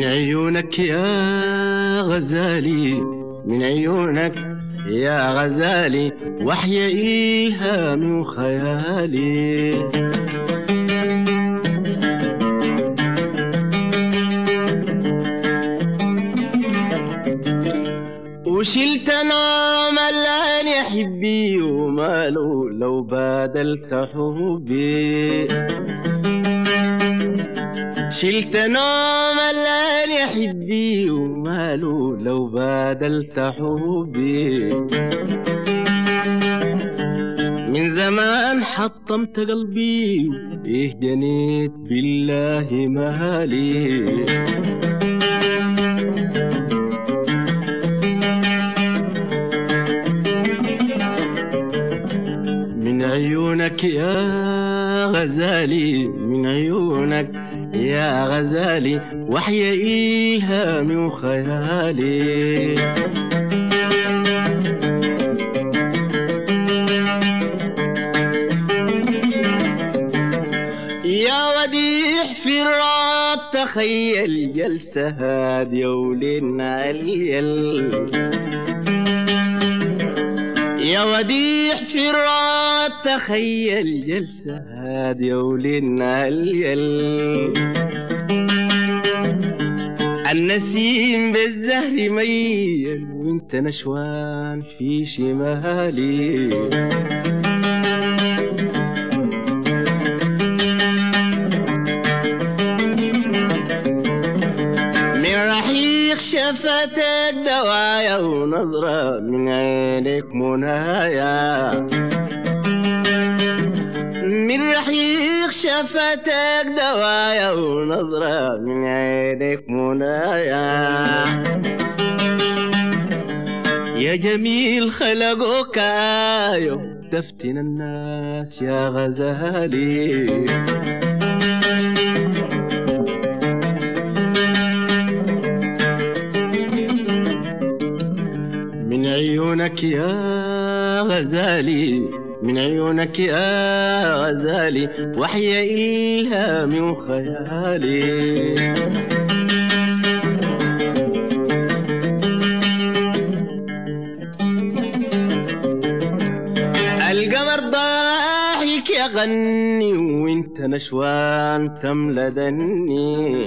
عيونك يا غزالي من عيونك يا غزالي وحي إلهامي وخيالي وشلت نوم اللي حبي وماله لو بادلت حبي شلت نوم الليل حبي وماله لو بادلت حبي من زمان حطمت قلبي إيه جنيت بالله مالي من عيونك يا غزالي من عيونك يا غزالي وحي إلهامي وخيالي يا وديع في الراب تخيل جلسة هادية ولنا اليل يا وديع في الراب تخيل جلسة هادية ولنا اليل النسيم بالزهر ميل وانت نشوان في شمالي من رحيق شفتك دوايا ونظرة من عينك منايا من رحيق شفتك دوايا ونظرة من عينك منايا يا جميل خلقك آية تفتن الناس يا غزالي من عيونك يا غزالي من عيونك يا غزالي وحي إلهامي وخيالي القمر ضاحك يغني وانت نشوان تملى دني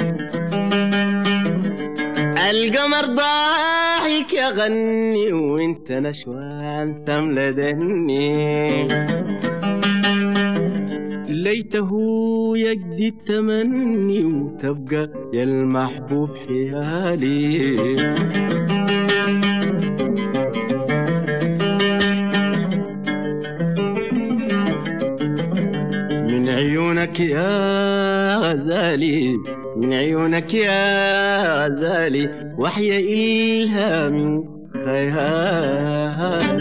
القمر ضاحك يغني وانت نشوان تملى دني ليته يجدي التمني وتبقى يا المحبوب حيالي من عيونك يا غزالي من عيونك يا غزالي وحي إلهامي خيالي